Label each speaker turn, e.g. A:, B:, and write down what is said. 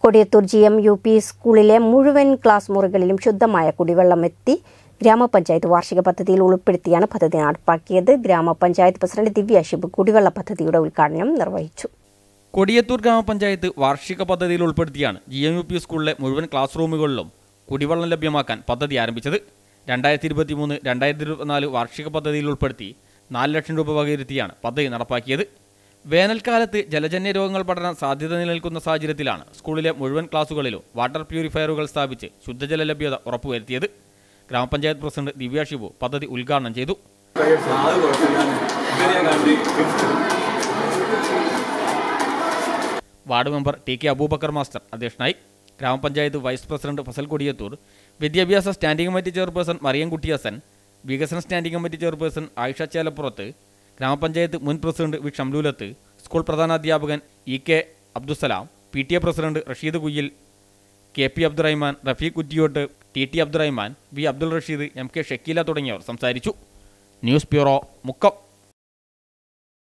A: Kodiyathur G M U P സ്കൂളിലെ മുഴുവൻ class മുറികളിലും ശുദ്ധമായ കുടിവെള്ളം എത്തി ഗ്രാമപഞ്ചായത്ത് വാർഷിക പദ്ധതിയിൽ ഉൾപ്പെടുത്തിയാണ് പദ്ധതി നടപ്പാക്കിയത് ഗ്രാമപഞ്ചായത്ത് പ്രസിഡന്റ് ദിവ്യ ഷിബ് കുടിവെള്ള പദ്ധതിയുടെ ഉദ്ഘാടനം നിർവഹിച്ചു
B: കൊടിയത്തൂർ ഗ്രാമപഞ്ചായത്ത് വാർഷിക പദ്ധതിയിൽ ഉൾപ്പെടുത്തിയാണ് ജി എം യു പി സ്കൂളിലെ മുഴുവൻ ക്ലാസ് റൂമുകളിലും കുടിവെള്ളം ലഭ്യമാക്കാൻ പദ്ധതി ആരംഭിച്ചത് രണ്ടായിരത്തി ഇരുപത്തി മൂന്ന് രണ്ടായിരത്തി ഇരുപത്തിനാല് വാർഷിക പദ്ധതിയിൽ ഉൾപ്പെടുത്തി നാല് ലക്ഷം രൂപ വകയിരുത്തിയാണ് പദ്ധതി നടപ്പാക്കിയത് വേനൽക്കാലത്ത് ജലജന്യ രോഗങ്ങൾ പടരാൻ സാധ്യത നിലനിൽക്കുന്ന സാഹചര്യത്തിലാണ് സ്കൂളിലെ മുഴുവൻ ക്ലാസുകളിലും വാട്ടർ പ്യൂരിഫയറുകൾ സ്ഥാപിച്ച് ശുദ്ധജല ലഭ്യത ഉറപ്പുവരുത്തിയത് ഗ്രാമപഞ്ചായത്ത് പ്രസിഡന്റ് ദിവ്യ ഷിബു പദ്ധതി ഉദ്ഘാടനം ചെയ്തു ward member T K Abubakar master അധ്യക്ഷനായി ഗ്രാമപഞ്ചായത്ത് വൈസ് പ്രസിഡന്റ് ഫസൽ കൊടിയത്തൂർ വിദ്യാഭ്യാസ standing committee chairperson Mariyam Kuttiyasan വികസന standing committee chairperson Ayisha Chelappurath ഗ്രാമപഞ്ചായത്ത് മുൻ പ്രസിഡന്റ് വി ഷംലൂലത്ത് സ്കൂൾ പ്രധാനാധ്യാപകൻ E K Abdussalam P T A president Rasheed Kuyyil K P Abdurahman Rafeeq Kuttiyot T T Abdurahman V Abdul Rasheed M K Shakeela തുടങ്ങിയവർ സംസാരിച്ചു ന്യൂസ് ബ്യൂറോ മുക്കം